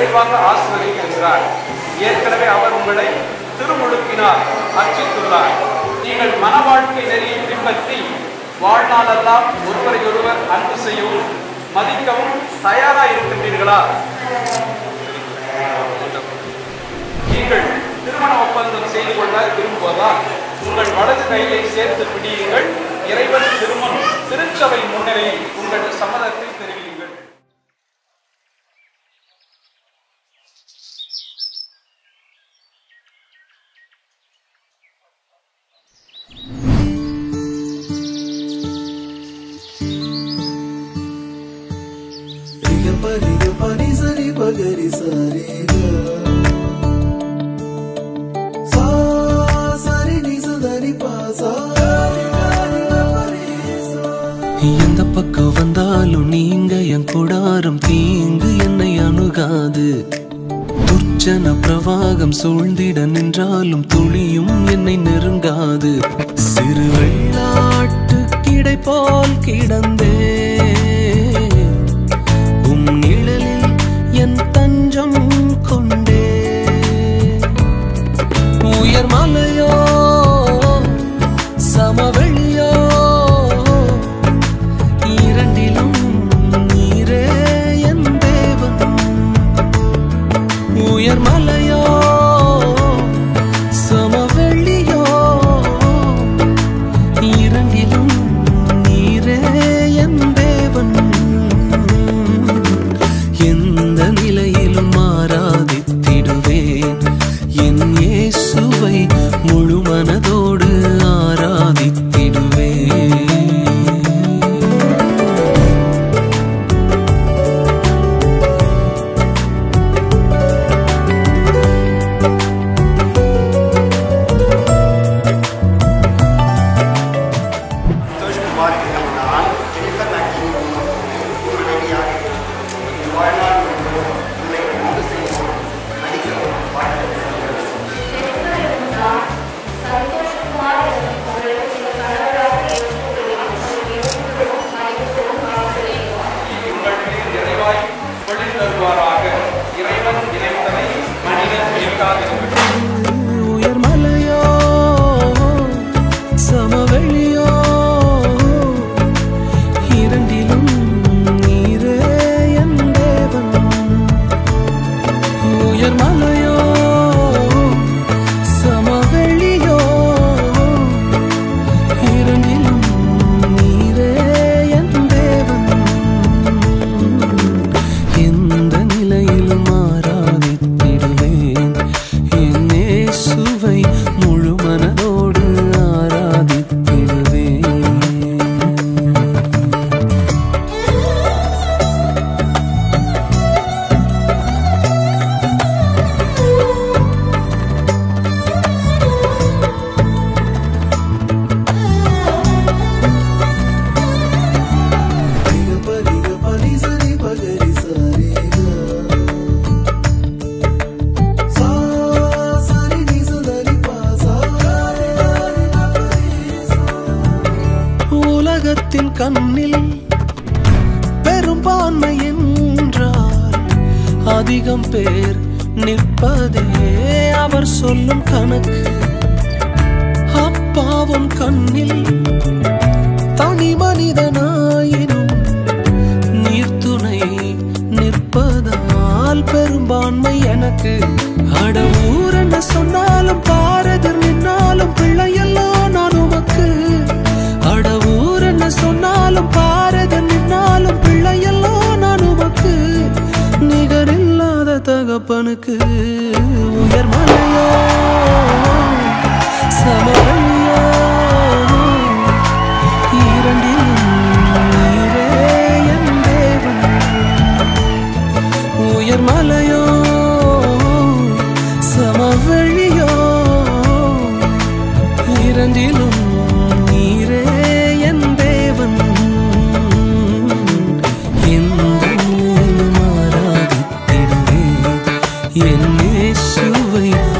நிறைவாக ஆசீர்வதிக்கின்றார் ஏற்கனவே அவர் உங்களை திருமுழுக்கினார் அர்ச்சித்துள்ளார் நீங்கள் மன வாழ்க்கை நெறியை பின்பற்றி வாழ்நாளெல்லாம் ஒருவரையொருவர் அன்பு செய்யவும் மதிக்கவும் தயாராக இருக்கின்றீர்களா நீங்கள் திருமண ஒப்பந்தம் செய்து கொள்ள விரும்புவதால் உங்கள் வலது கையை சேர்த்து பிடியுங்கள் இறைவன் திருமணம் திருச்சபை முன்னிலையில் உங்கள் சம்மதத்தை தெரிவியுங்கள் Riga pa riga pa ri sa ri pa ga ri sa re ga. Sa sa ri ni sa da ri pa sa ri ga ri ga pa ri sa. எந்த பக்கம் வந்தாலும் நீங்க என் கூடாரம் தீங்கு என்னை அணுகாது துர்ச்சன பிரவாகம் சூழ்ந்திட நின்றாலும் துளியும் என்னை நெருங்காது சிறு வெள்ளாட்டு கிடை போல் கிடந்தே உம் நிழலில் என் தஞ்சம் கொண்டே உயர் மலையோ சமவெளியோ இரண்டிலும் நீரே என் தேவன் உயர் மலையோ சமவெளியோ இரண்டிலும் நீரே என் தேவன் எந்த நிலையிலும் ஆராதித்திடுவேன் என் இயேசுவை முழு மனதோடு ஆராதித்திடுவேன் சந்தோஷ்குமார் எனும் நான் திருத்தநாட்டின் மனைவியாக என் வாழ்நாள் முழுவதும் உங்களை அன்பு செய்யவும் மதிக்கவும் வாழ்த்துகிறேன். உங்கள் மீது நிறைவாய் பொழில் தருவாராக இறைவன் நினைத்ததை மனிதன் நினைக்காதிருக்கட்டும் உயர் மலையோ சமவெளியோ இரண்டிலும் நீரே என் தேவன் உயர் மலையோ சமவெளியோ இரண்டிலும் நீரே என் தேவன் எந்த நிலையிலும் ஆராதித்திடுவேன் என் இயேசுவை முழு மனதோடு ஆராதித்திடுவேன் Riga pa riga pa ri sa ri pa ga ri sa re ga. Sa sa ri ni sa da ri pa sa ri ga ri ga pa ri sa. உலகத்தின் கண்ணில் பெரும்பான்மை என்றால் அதிகம் பேர் நிற்பதே அவர் சொல்லும் கணக்கு அப்பாவும் கண்ணில் தனி மனிதனாயினும் நீர்த்துணை நிற்பதால் பெரும்பான்மை எனக்கு அட ஊர் என்ன சொன்னாலும் பாரதர் நின்னாலும் பிள்ளையெல்லாம் நான் உமக்கு அட ஊர் என்ன சொன்னாலும் பாரதர் நின்னாலும் பிள்ளையெல்லாம் நான் உமக்கு நிகரில்லாத தகப்பனுக்கு உயர் மலையோ சமவெளியோ இரண்டிலும் நீரே என் தேவன் உயர் மலையோ சமவெளியோ இரண்டிலும் நீரே என் தேவன் எந்த நிலையிலும் ஆராதித்திடுவேன் என் இயேசுவை